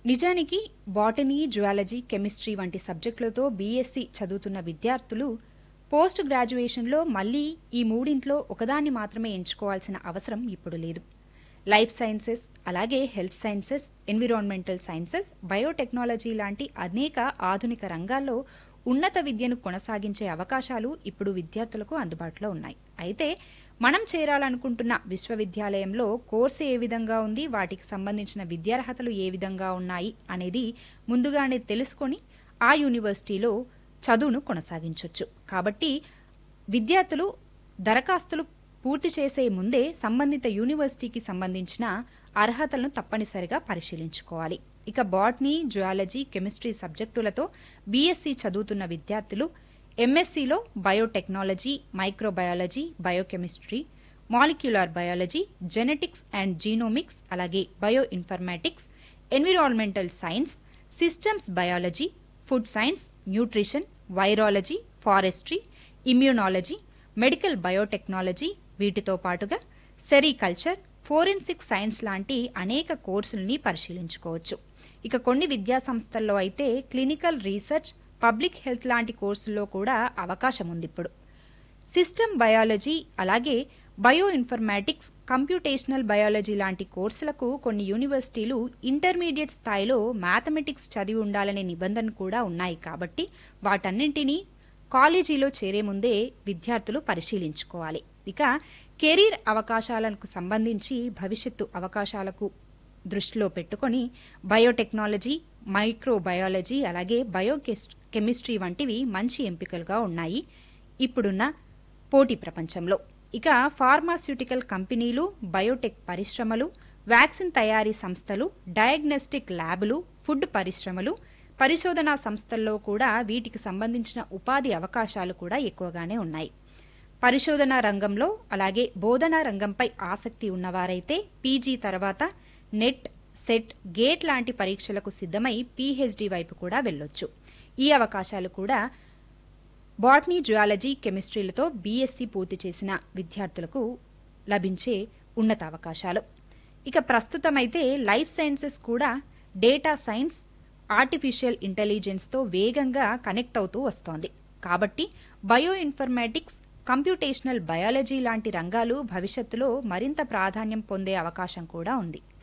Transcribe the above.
నిజానికి botany zoology chemistry వంటి సబ్జెక్టులతో BSc చదువుతున్న విద్యార్థులు పోస్ట్ గ్రాడ్యుయేషన్లో మళ్ళీ ఈ మూడింట్లో ఒకదాన్ని మాత్రమే ఎంచుకోవాల్సిన అవసరం ఇప్పుడు లేదు లైఫ్ సైన్సెస్ అలాగే health sciences environmental sciences biotechnology లాంటి అనేక ఆధునిక రంగాల్లో ఉన్నత విద్యను కొనసాగించే అవకాశాలు ఇప్పుడు విద్యార్థులకు అందుబాటులో ఉన్నాయి అయితే మనం చేరాలనుకుంటున్న విశ్వవిద్యాలయంలో కోర్సు ఏ విధంగా ఉంది వాటికి సంబంధించిన విద్యార్హతలు ఏ విధంగా ఉన్నాయి అనేది ముందుగానే తెలుసుకొని ఆ యూనివర్సిటీలో చదువును కొనసాగించవచ్చు కాబట్టి విద్యార్థులు దరఖాస్తులు పూర్తి చేసే ముందే సంబంధిత యూనివర్సిటీకి సంబంధించిన అర్హతలను తప్పనిసరిగా పరిశీలించుకోవాలి ఇక బాటనీ జువాలజీ కెమిస్ట్రీ సబ్జెక్టులతో బీఎస్సీ చదువుతున్న విద్యార్థులు ఎంఎస్సీలో biotechnology microbiology biochemistry molecular biology genetics and genomics అలాగే bioinformatics environmental science systems biology food science nutrition virology forestry immunology medical biotechnology వీటితో పాటుగా సెరికల్చర్ ఫోరెన్సిక్ సైన్స్ లాంటి అనేక కోర్సుల్ని పరిశీలించుకోవచ్చు ఇక కొన్ని విద్యా సంస్థల్లో అయితే క్లినికల్ రీసెర్చ్ పబ్లిక్ హెల్త్ లాంటి కోర్సుల్లో కూడా అవకాశం ఉంది ఇప్పుడు సిస్టమ్ బయాలజీ అలాగే బయో ఇన్ఫర్మాటిక్స్ కంప్యూటేషనల్ బయాలజీ లాంటి కోర్సులకు కొన్ని యూనివర్సిటీలు ఇంటర్మీడియట్ స్థాయిలో మ్యాథమెటిక్స్ చదివి ఉండాలనే నిబంధన కూడా ఉన్నాయి కాబట్టి వాటన్నింటినీ కాలేజీలో చేరే ముందే విద్యార్థులు పరిశీలించుకోవాలి ఇక కెరీర్ అవకాశాలకు సంబంధించి భవిష్యత్తు అవకాశాలకు దృష్టిలో పెట్టుకొని బయోటెక్నాలజీ మైక్రోబయాలజీ అలాగే బయో కెమిస్ట్రీ వంటివి మంచి ఎంపికలుగా ఉన్నాయి ఇప్పుడున్న పోటీ ప్రపంచంలో ఇక ఫార్మాస్యూటికల్ కంపెనీలు బయోటెక్ పరిశ్రమలు వ్యాక్సిన్ తయారీ సంస్థలు డయాగ్నోస్టిక్ ల్యాబులు ఫుడ్ పరిశ్రమలు పరిశోధనా సంస్థల్లో కూడా వీటికి సంబంధించిన ఉపాధి అవకాశాలు కూడా ఎక్కువగానే ఉన్నాయి పరిశోధనా రంగంలో అలాగే బోధనా రంగంపై ఆసక్తి ఉన్నవారైతే పీజీ తర్వాత నెట్ సెట్ గేట్ లాంటి పరీక్షలకు సిద్ధమై పీహెచ్డీ వైపు కూడా వెళ్ళొచ్చు ఈ అవకాశాలు కూడా బాటనీ జువాలజీ కెమిస్ట్రీలతో బీఎస్సీ పూర్తి చేసిన విద్యార్థులకు లభించే ఉన్నత అవకాశాలు ఇక ప్రస్తుతమైతే లైఫ్ సైన్సెస్ కూడా డేటా సైన్స్ ఆర్టిఫిషియల్ ఇంటెలిజెన్స్తో వేగంగా కనెక్ట్ అవుతూ వస్తోంది కాబట్టి బయో ఇన్ఫర్మాటిక్స్ కంప్యూటేషనల్ బయాలజీ లాంటి రంగాలు భవిష్యత్తులో మరింత ప్రాధాన్యం పొందే అవకాశం కూడా ఉంది